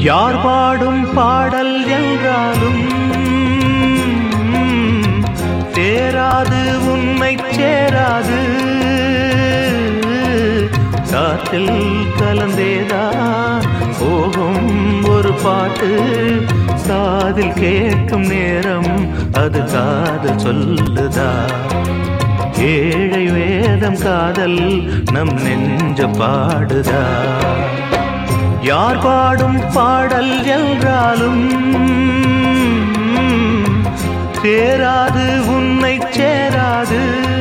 யார் பாடும் பாடல் என்றாலும் சேராது உன்னை சேராது காற்றில் கலந்தேதான் போகும் ஒரு பாட்டு காதில் கேட்கும் நேரம் அது காதல் சொல்லுதா ஏழை வேதம் காதல் நம் நெஞ்ச பாடுதா யார் பாடும் பாடல் என்றாலும் சேராது உன்னை சேராது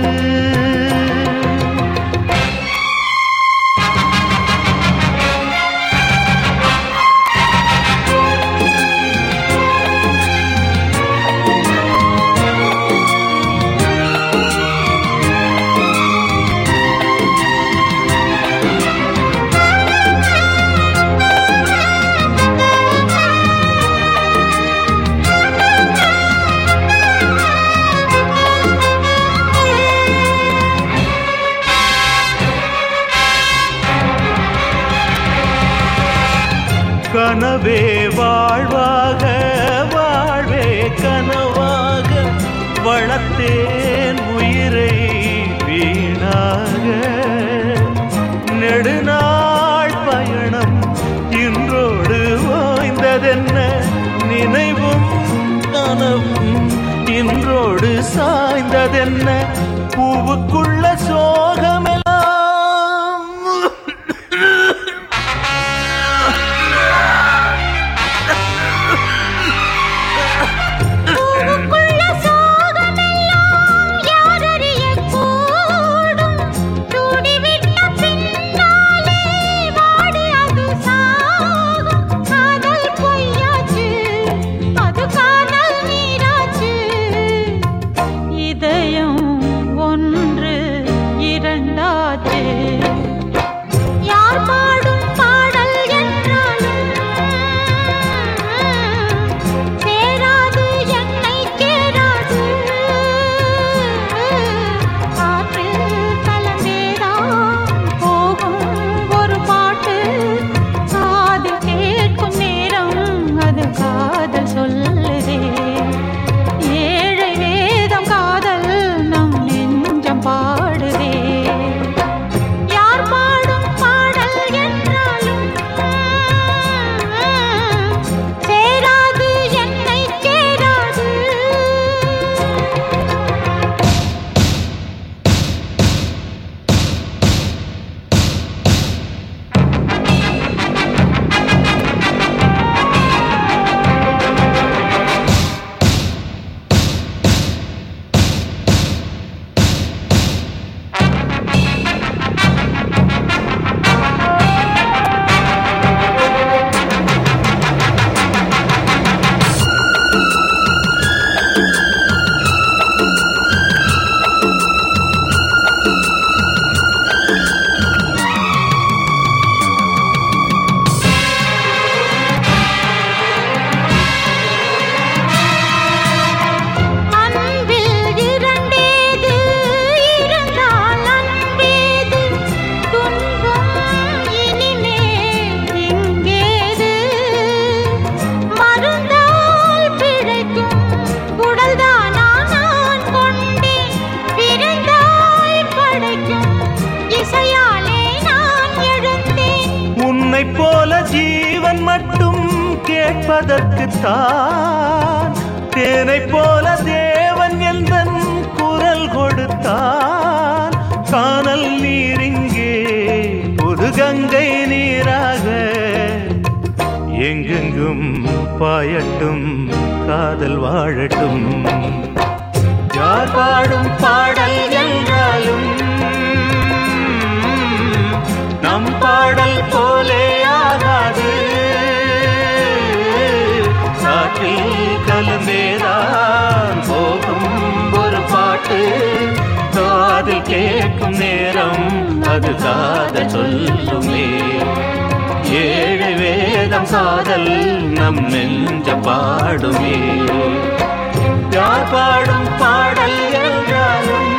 கனவே வாழ்வாக வாழ்வே கனவாக வளர்த்தேன் உயிரை வீணாக நெடுநாள் பயணம் இன்றோடு ஓய்ந்ததென்ன நினைவும் கனவும் இன்றோடு சாய்ந்ததென்ன பூவுக்குள்ள சோகமெல்லாம் பூவுக்குள்ள சோகமெல்லாம் யாரறியக் கூடும்? சூடிவிட்ட பின்னாலே வாடி அது சாகும். காதல் பொய்யாச்சு, அது காதல் நீராச்சு. இதயம் ஒன்று இரண்டாச்சு யார் பாடும் பாடல் என்றாலும் சேராது என்னை சேராது காற்றில் கலந்தேதான் போகும் ஒரு பாட்டு காதில் கேட்கும் நேரம் அது காதல் சொல்லுதே ஏழை வேதம் காதல் நம் நெஞ்சம் பாடுதே யார் பாடும் பாடல் என்றாலும் சேராது என்னை சேராது அன்பில் இரண்டேது இருந்தால் அன்பேது துன்பம் இனிமேல் இங்கேது மருந்தால் பிழைக்கும் உடல்தானா நான் கொண்டேன் பிறந்தாய் படைக்கும் இசையாலே நான் எழுந்தேன் உன்னை போல ஜீவன் மட்டும் கேட்பதற்குத்தான் தேனை போல தேவன் எந்தன் குரல் கொடுத்தான் காணல் நீரிங்கே புது கங்கை நீராக எங்கெங்கும் பாயட்டும் காதல் வாழட்டும் யார் பாடும் பாடல் என்றாலும் நம் பாடல் போலே ஆகாது காற்றில் கலந்தேதான் போகும் ஒரு பாட்டு காதில் கேட்கும் நேரம் அது காதல் சொல்லுமே ஏழை வேதம் காதல் நம் நெஞ்ச பாடுமே யார் பாடும் பாடல் என்றாலும்